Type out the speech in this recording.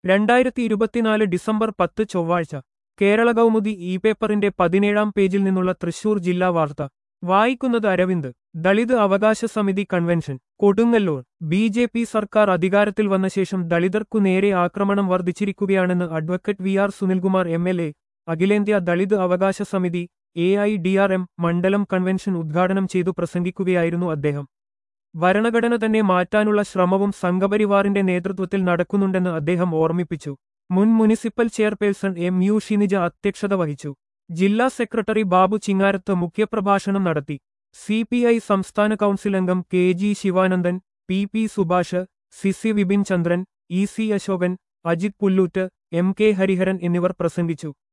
രണ്ടായിരത്തി ഇരുപത്തിനാല് ഡിസംബർ പത്ത് ചൊവ്വാഴ്ച കേരള കൗമുദി ഇ പേപ്പറിന്റെ പതിനേഴാം പേജിൽ നിന്നുള്ള തൃശൂർ ജില്ലാ വാർത്ത വായിക്കുന്നത് അരവിന്ദ് ദളിത് അവകാശ സമിതി convention Kodungallur B J P സർക്കാർ അധികാരത്തിൽ വന്ന ശേഷം ദളിതർക്കു നേരെ ആക്രമണം വർദ്ധിച്ചിരിക്കുകയാണെന്ന് advocate V R Sunilkumar M L A അഖിലേന്ത്യാ ദളിത് അവകാശ സമിതി A I D R M മണ്ഡലം കൺവെൻഷൻ ഉദ്ഘാടനം ചെയ്തു പ്രസംഗിക്കുകയായിരുന്നു അദ്ദേഹം ഭരണഘടന തന്നെ മാറ്റാനുള്ള ശ്രമവും സംഘപരിവാറിന്റെ നേതൃത്വത്തിൽ നടക്കുന്നുണ്ടെന്ന് അദ്ദേഹം ഓർമ്മിപ്പിച്ചു മുൻ municipal chairperson M U Shinija അധ്യക്ഷത വഹിച്ചു ജില്ലാ സെക്രട്ടറി ബാബു ചിങ്ങാരത്ത് മുഖ്യപ്രഭാഷണം നടത്തി സി പി ഐ സംസ്ഥാന കൗൺസിൽ അംഗം K G Sivanandan P P Subhash C C Vipin Chandran E C Ashokan Ajith Pulloot M K Hariharan എന്നിവർ പ്രസംഗിച്ചു